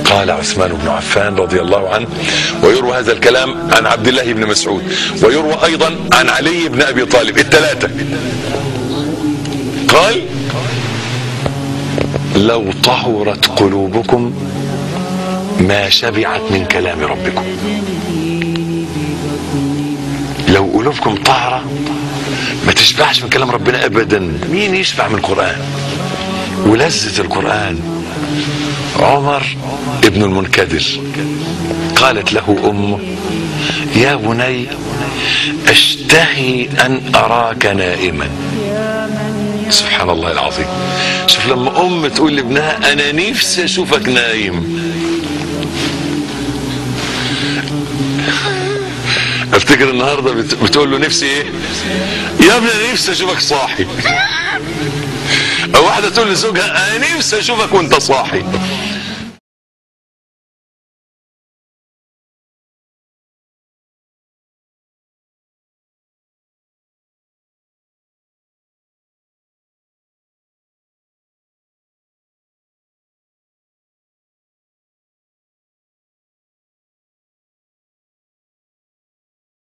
قال عثمان بن عفان رضي الله عنه ويروى هذا الكلام عن عبد الله بن مسعود ويروى ايضا عن علي بن ابي طالب الثلاثه قال لو طهرت قلوبكم ما شبعت من كلام ربكم لو قلوبكم طاهرة ما تشبعش من كلام ربنا ابدا مين يشبع من القرآن ولذة القرآن عمر ابن المنكدر قالت له امه يا بني اشتهي ان اراك نائما سبحان الله العظيم شوف لما ام تقول لابنها انا نفسي اشوفك نايم افتكر النهارده بت- بتقول له نفسي ايه يا ابني انا نفسي اشوفك صاحي او واحده تقول لزوجها انا نفسي اشوفك وانت صاحي